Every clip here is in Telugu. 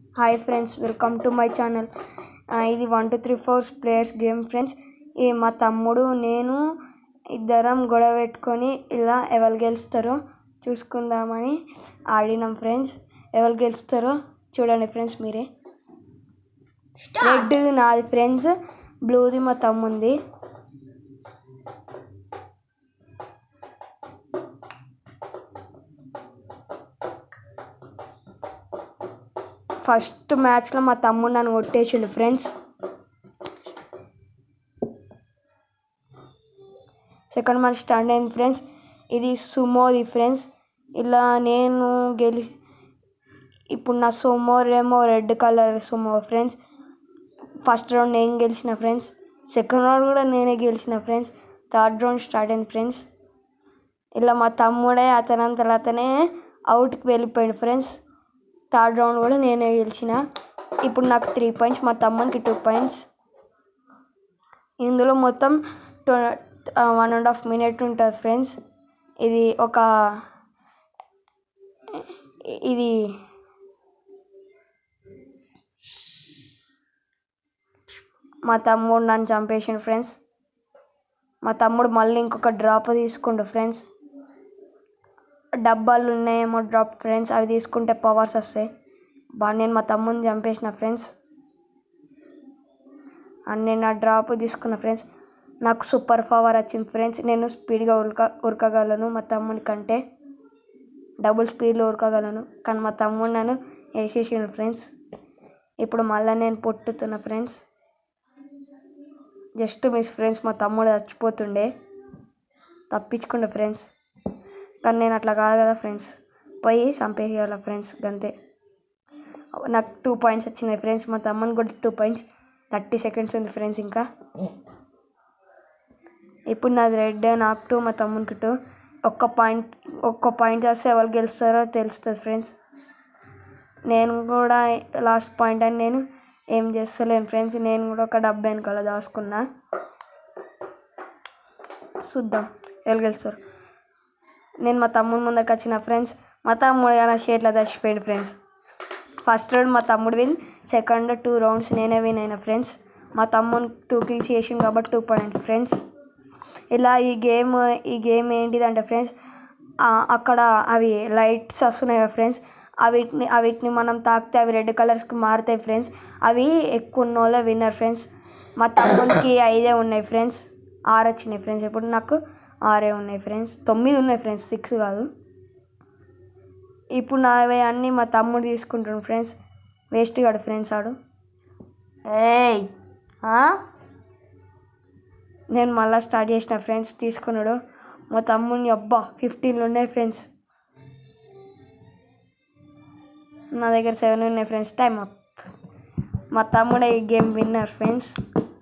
hi friends welcome to my channel ఇది one two three four players game friends ఈ మా తమ్ముడు నేను ఇద్దరం గొడవ పెట్టుకొని ఇలా ఎవరు గెలుస్తారో చూసుకుందామని ఆడినాం ఫ్రెండ్స్ ఎవరు గెలుస్తారో చూడండి ఫ్రెండ్స్ మీరే రెడ్ది నాది ఫ్రెండ్స్ బ్లూది మా తమ్ముంది ఫస్ట్ మ్యాచ్లో మా తమ్ముడు నన్ను కొట్టేసిండు ఫ్రెండ్స్ సెకండ్ మ్యాచ్ స్టార్ట్ అయింది ఫ్రెండ్స్ ఇది సుమోది ఫ్రెండ్స్ ఇలా నేను గెలి ఇప్పుడు నా సుమో ఏమో red colour sumo friends first round నేను గెలిచిన ఫ్రెండ్స్ సెకండ్ రౌండ్ కూడా నేనే గెలిచిన ఫ్రెండ్స్ థర్డ్ రౌండ్ స్టార్ట్ అయింది ఫ్రెండ్స్ ఇలా మా తమ్ముడే అతనంతలో అతనే అవుట్కి వెళ్ళిపోయాడు ఫ్రెండ్స్ థర్డ్ రౌండ్ కూడా నేనే గెలిచిన ఇప్పుడు నాకు త్రీ పాయింట్స్ మా తమ్మునికి టూ పాయింట్స్ ఇందులో మొత్తం వన్ అండ్ హాఫ్ మినిట్ ఉంటుంది ఫ్రెండ్స్ ఇది ఒక ఇది మా తమ్ముడు నన్ను చంపేసిండు ఫ్రెండ్స్ మా తమ్ముడు మళ్ళీ ఇంకొక డ్రాప్ తీసుకుండు ఫ్రెండ్స్ డబ్బాలు ఉన్నాయేమో డ్రాప్ ఫ్రెండ్స్ అవి తీసుకుంటే పవర్స్ వస్తాయి బాగా నేను మా తమ్ముని చంపేసిన ఫ్రెండ్స్ అండ్ నేను ఆ డ్రాప్ తీసుకున్న ఫ్రెండ్స్ నాకు సూపర్ పవర్ వచ్చింది ఫ్రెండ్స్ నేను స్పీడ్గా ఉరక ఉరకగలను మా తమ్ముని కంటే డబుల్ స్పీడ్లో ఉరకగలను కానీ మా తమ్ముడు నన్ను వేసేసిండు ఫ్రెండ్స్ ఇప్పుడు మళ్ళీ నేను పొట్టుతున్నా ఫ్రెండ్స్ జస్ట్ మిస్ ఫ్రెండ్స్ మా తమ్ముడు చచ్చిపోతుండే తప్పించుకుండే ఫ్రెండ్స్ కానీ నేను అట్లా కాదు కదా ఫ్రెండ్స్ పోయి చంపేయాల ఫ్రెండ్స్ గంతే నాకు టూ పాయింట్స్ వచ్చినాయి ఫ్రెండ్స్ మా తమ్ముని కూడా టూ పాయింట్స్ థర్టీ సెకండ్స్ ఉంది ఫ్రెండ్స్ ఇంకా ఇప్పుడు నాది రెడ్ నాకు టూ మా తమ్మునికి టూ ఒక్క పాయింట్ ఒక్క పాయింట్ వస్తే ఎవరు గెలుస్తారో తెలుస్తుంది ఫ్రెండ్స్ నేను కూడా లాస్ట్ పాయింట్ అని నేను ఏం చేస్తలేను ఫ్రెండ్స్ నేను కూడా ఒక డబ్బా వెనకాల దాచుకున్నా చూద్దాం ఎవరు గెలుస్తారు నేను మా తమ్ముడు ముందరికి వచ్చిన ఫ్రెండ్స్ మా తమ్ముడు నా షేట్లో చచ్చిపోయాడు ఫ్రెండ్స్ ఫస్ట్ రౌండ్ మా తమ్ముడు విన్ సెకండ్ టూ రౌండ్స్ నేనే విన్ అయినా ఫ్రెండ్స్ మా తమ్ముడు టూ కిల్స్ చేసిండు కాబట్టి టూ పాయింట్ ఫ్రెండ్స్ ఇలా ఈ గేమ్ ఈ గేమ్ ఏంటిదంటే ఫ్రెండ్స్ అక్కడ అవి లైట్స్ వస్తున్నాయి కదా ఫ్రెండ్స్ అవిటిని అవిటిని మనం తాకితే అవి రెడ్ కలర్స్కి మారుతాయి ఫ్రెండ్స్ అవి ఎక్కువ ఉన్న వాళ్ళే విన్నర్ ఫ్రెండ్స్ మా తమ్ముడికి ఐదే ఉన్నాయి ఫ్రెండ్స్ ఆరు వచ్చినాయి ఫ్రెండ్స్ ఇప్పుడు నాకు ఆరే ఉన్నాయి ఫ్రెండ్స్ తొమ్మిది ఉన్నాయి ఫ్రెండ్స్ సిక్స్ కాదు ఇప్పుడు నావి అన్నీ మా తమ్ముడు తీసుకుంటాడు ఫ్రెండ్స్ వేస్ట్ కాడు ఫ్రెండ్స్ ఆడు ఏయ్ నేను మళ్ళీ స్టార్ట్ చేసిన ఫ్రెండ్స్ తీసుకున్నాడు మా తమ్ముడిని అబ్బా ఫిఫ్టీన్లు ఉన్నాయి ఫ్రెండ్స్ నా దగ్గర సెవెన్ ఉన్నాయి ఫ్రెండ్స్ టైం అప్ మా తమ్ముడే ఈ గేమ్ విన్నర్ ఫ్రెండ్స్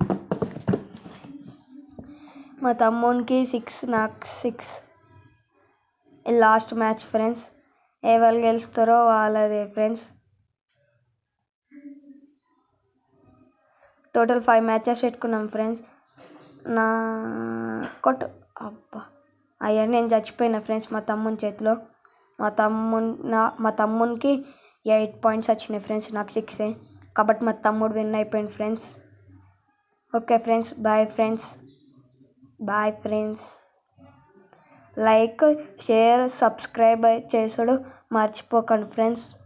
మా తమ్మునికి సిక్స్ నాకు సిక్స్ లాస్ట్ మ్యాచ్ ఫ్రెండ్స్ ఎవరు గెలుస్తారో వాళ్ళదే ఫ్రెండ్స్ టోటల్ ఫైవ్ మ్యాచెస్ పెట్టుకున్నాం ఫ్రెండ్స్ నా కొట్టు అబ్బా అయ్యా నేను చచ్చిపోయినా ఫ్రెండ్స్ మా తమ్ముని చేతిలో మా తమ్ముని నా మా తమ్మునికి ఎయిట్ పాయింట్స్ వచ్చినాయి ఫ్రెండ్స్ నాకు సిక్సే కాబట్టి మా తమ్ముడు విన్ అయిపోయింది friends okay friends bye friends bye friends like share subscribe చేసుడు మర్చిపోకండి ఫ్రెండ్స్